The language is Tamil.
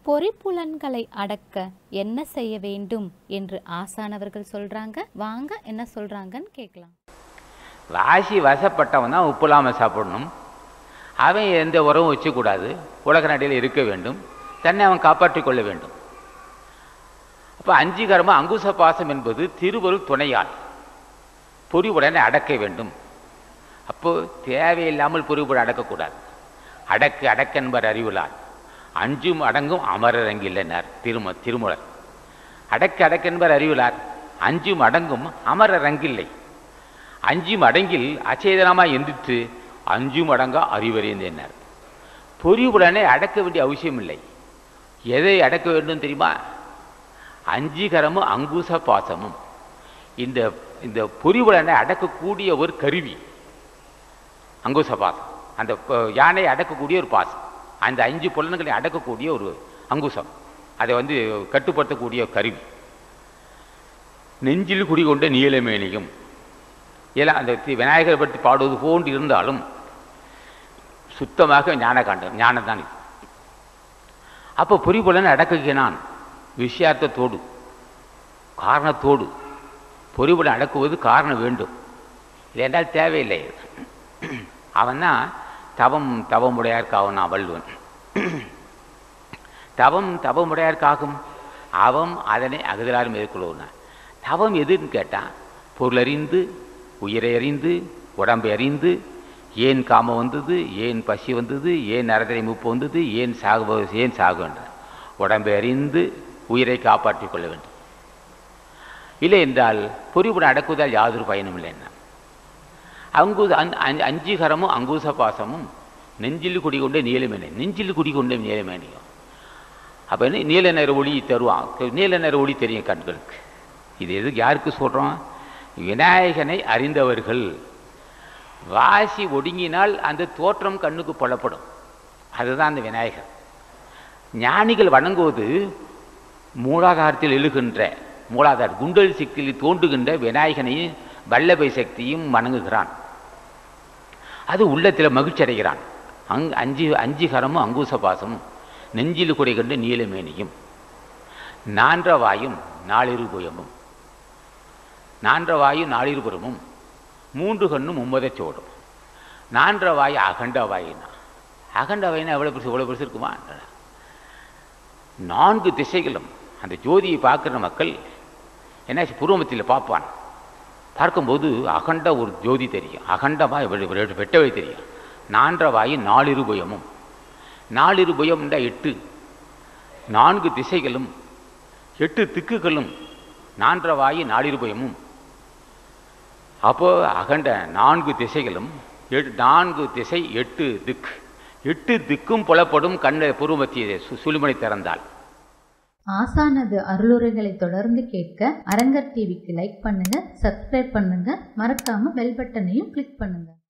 பொறிப்புலன்களை அடக்க என்ன செய்ய வேண்டும் என்று ஆசானவர்கள் சொல்றாங்க வாங்க என்ன சொல்றாங்கன்னு கேட்கலாம் வாசி வசப்பட்டவன் தான் உப்பு இல்லாமல் சாப்பிடணும் அவன் எந்த உறவும் வச்சுக்கூடாது உலக நடையில் இருக்க வேண்டும் தன்னை அவன் காப்பாற்றிக் கொள்ள வேண்டும் அப்போ அஞ்சு கர்ம அங்குச பாசம் என்பது திருவருள் துணையால் பொறிவுடனே அடக்க வேண்டும் அப்போ தேவையில்லாமல் பொறிவுடன் அடக்கக்கூடாது அடக்கு அடக்கென்பர் அறிவுளார் அஞ்சும் அடங்கும் அமரரங்கில்லனர் திரும திருமுலர் அடக்கு அடக்கென்பர் அறிவுளார் அஞ்சும் அடங்கும் அமரரங்கில்லை அஞ்சும் அடங்கில் அச்சேதனமாய் எந்திரித்து அஞ்சும் அடங்கா அறிவறிந்தனர் பொறிவுடனே அடக்க வேண்டிய அவசியம் இல்லை எதை அடக்க வேண்டும் தெரியுமா அஞ்சுகரமும் அங்குச பாசமும் இந்த இந்த பொறிவுடனே அடக்கக்கூடிய ஒரு கருவி அங்குச பாசம் அந்த ப- யானையை அடக்கக்கூடிய ஒரு பாசம் அந்த அஞ்சு புலன்களை அடக்கக்கூடிய ஒரு அங்குசம் அதை வந்து கட்டுப்படுத்தக்கூடிய கருவி நெஞ்சில் குடிகொண்ட நீலமேனியும் இதெல்லாம் அந்த தி- விநாயகரை பற்றி பாடுவது போன்று இருந்தாலும் சுத்தமாக ஞானகாண்டம் ஞானம்தான் இது அப்போ பொறிபுலன் அடக்குகிறான் விஷயார்த்தத்தோடு காரணத்தோடு பொறிபுலன் அடக்குவது காரணம் வேண்டும் இல்லைன்றால் தேவையில்லை அவன் தான் தவம் தவமுடையார்க்காவன் நான் வள்ளுவன் தவம் தவமுடையார்க்காகும் அவம் அதனை அகுதலார் மேற்கொள்ளுவன தவம் எதுன்னு கேட்டான் பொருளறிந்து உயிரை அறிந்து உடம்பை அறிந்து ஏன் காமம் வந்தது ஏன் பசி வந்தது ஏன் நரதனை மூப்பு வந்தது ஏன் சாகு ஏன் சாகுன்ற உடம்பை அறிந்து உயிரை காப்பாற்றிக் கொள்ள வேண்டும் இல்லை என்றால் பொறிவுடன் அடக்குவதால் யாதொரு பயனும் இல்லை என்ன அங்கு அஞ்- அஞ்- அஞ்சுகரமும் அங்குச பாசமும் நெஞ்சில் குடிகொண்டே நீலமேனி நெஞ்சில் குடிகொண்டே நீலமேனியும் அப்போ என்ன நீல நிற ஒளி தருவான் நீல நிற ஒளி தெரியும் கண்களுக்கு இது எதுக்கு யாருக்கு சொல்கிறோம் விநாயகனை அறிந்தவர்கள் வாசி ஒடுங்கினால் அந்த தோற்றம் கண்ணுக்கு புலப்படும் அதுதான் அந்த விநாயகர் ஞானிகள் வணங்குவது மூலாதாரத்தில் எழுகின்ற மூலாதார குண்டல் சிக்கில் தோன்றுகின்ற விநாயகனை வல்லபை சக்தியும் வணங்குகிறான் அது உள்ளத்தில் மகிழ்ச்சி அடைகிறான் அங் அஞ்சு அஞ்சு கரமும் அங்குச பாசமும் நெஞ்சில் குடை கண்டு நீலமேனியும் நான்ற வாயும் நாளிருபுயமும் நான்ற வாயு நாளிருபுறமும் மூன்று கண்ணும் மும்மதச் சோடும் நான்ற வாயு அகண்ட வாயினா அகண்ட வாயினா எவ்வளோ பெருசு எவ்வளோ பெருசு இருக்குமா நான்கு திசைகளும் அந்த ஜோதியை பார்க்குற மக்கள் என்ன பூர்வமத்தில் பார்ப்பான் பார்க்கும்போது அகண்ட ஒரு ஜோதி தெரியும் அகண்டமாக வெட்டவை தெரியும் நான்ற வாயு நாலிருபயமும் நாலிருபயம்ன்ற எட்டு நான்கு திசைகளும் எட்டு திக்குகளும் நான்ற வாயு நாலிருபயமும் அப்போ அகண்ட நான்கு திசைகளும் எட்டு நான்கு திசை எட்டு திக்கு எட்டு திக்கும் புலப்படும் கண்ண பூர்வமத்திய சுழிமனை திறந்தால் ஆசானது அருளுரைகளை தொடர்ந்து கேட்க அரங்கர் டிவிக்கு லைக் பண்ணுங்க சப்ஸ்கிரைப் பண்ணுங்க மறக்காம பெல் பட்டனையும் கிளிக் பண்ணுங்க